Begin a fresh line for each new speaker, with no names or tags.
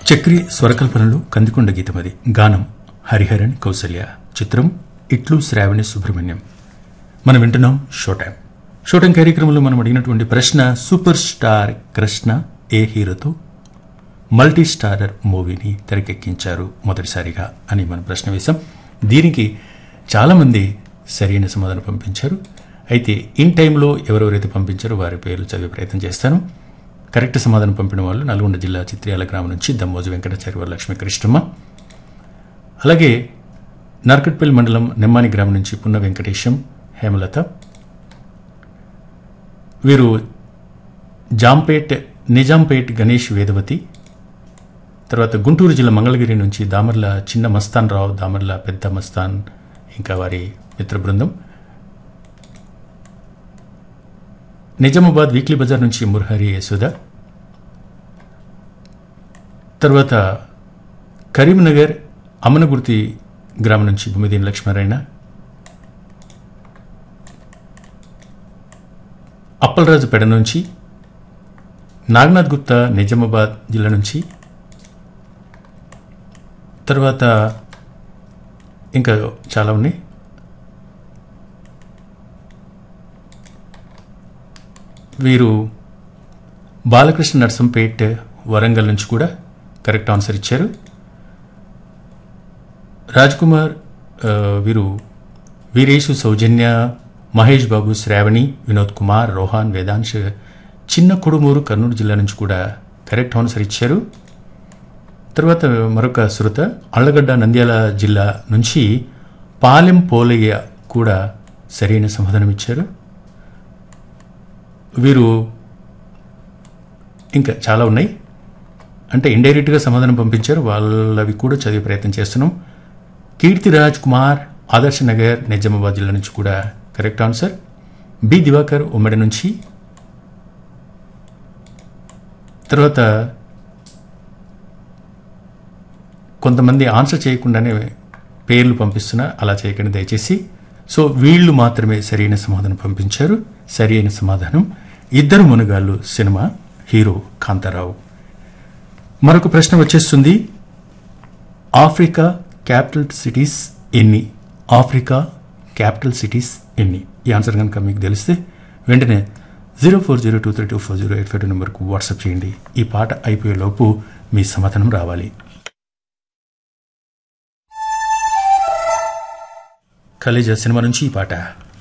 చక్రి స్వరకల్పనలు కందికొండ గీతమది గానం హరిహరన్ కౌసల్య చిత్రం ఇట్లు శ్రావణి సుబ్రహ్మణ్యం మనం వింటున్నాం షో టైం షో టైం కార్యక్రమంలో మనం అడిగినటువంటి ప్రశ్న సూపర్ స్టార్ కృష్ణ ఏ హీరోతో మల్టీ స్టారర్ మూవీని తెరకెక్కించారు మొదటిసారిగా అని మనం ప్రశ్న వేశాం దీనికి చాలామంది సరైన సమాధానం పంపించారు అయితే ఇన్ టైంలో ఎవరెవరైతే పంపించారో వారి పేర్లు చదివే ప్రయత్నం చేస్తాను కరెక్ట్ సమాధానం పంపిన వాళ్ళు నల్గొండ జిల్లా చిత్రియాల గ్రామం నుంచి దమ్మోజు వెంకటాచారి వారి లక్ష్మీ కృష్ణమ్మ అలాగే నార్కట్పల్లి మండలం నెమ్మాని గ్రామం నుంచి పున్న వెంకటేశం హేమలత వీరు జాంపేట్ నిజాంపేట్ గణేష్ వేదవతి తర్వాత గుంటూరు జిల్లా మంగళగిరి నుంచి దామర్ల చిన్న మస్తాన్ రావు దామర్ల పెద్ద మస్తాన్ ఇంకా వారి మిత్ర బృందం నిజామాబాద్ వీక్లీ బజార్ నుంచి మురహరి యశోద తర్వాత కరీంనగర్ అమ్మనగుర్తి గ్రామం నుంచి భూమిదీన్ లక్ష్మీనారాయణ అప్పలరాజు పెడ నుంచి నాగనాథ్ గుప్తా నిజామాబాద్ జిల్లా నుంచి తర్వాత ఇంకా చాలా ఉన్నాయి వీరు బాలకృష్ణ నర్సంపేట్ వరంగల్ నుంచి కూడా కరెక్ట్ ఆన్సర్ ఇచ్చారు రాజ్ కుమార్ ఆ, వీరు వీరేషు సౌజన్య మహేష్ బాబు శ్రావణి వినోద్ కుమార్ రోహాన్ వేదాంశ్ చిన్న కొడుమూరు కర్నూలు జిల్లా నుంచి కూడా కరెక్ట్ ఆన్సర్ ఇచ్చారు తర్వాత మరొక శ్రుత అళ్ళగడ్డ నంద్యాల జిల్లా నుంచి పాలెం పోలయ్య కూడా సరైన సమాధానం ఇచ్చారు వీరు ఇంకా చాలా ఉన్నాయి అంటే ఇండైరెక్ట్గా సమాధానం పంపించారు వాళ్ళవి కూడా చదివే ప్రయత్నం చేస్తున్నాం కీర్తిరాజ్ కుమార్ ఆదర్శ నగర్ నిజామాబాద్ జిల్లా నుంచి కూడా కరెక్ట్ ఆన్సర్ బి దివాకర్ ఉమ్మడి నుంచి తర్వాత కొంతమంది ఆన్సర్ చేయకుండానే పేర్లు పంపిస్తున్నా అలా చేయకండి దయచేసి సో వీళ్ళు మాత్రమే సరైన సమాధానం పంపించారు సరైన సమాధానం ఇద్దరు మునగాళ్ళు సినిమా హీరో కాంతారావు మరొక ప్రశ్న వచ్చేస్తుంది ఆఫ్రికా క్యాపిటల్ సిటీస్ ఎన్ని ఆఫ్రికా క్యాపిటల్ సిటీస్ ఎన్ని ఈ ఆన్సర్ కనుక మీకు తెలిస్తే వెంటనే zero four zero two three two four zero eight five two నెంబర్కు వాట్సాప్ చేయండి ఈ పాట అయిపోయే లోపు మీ సమాధానం రావాలి ఖలీజా సినిమా నుంచి ఈ పాట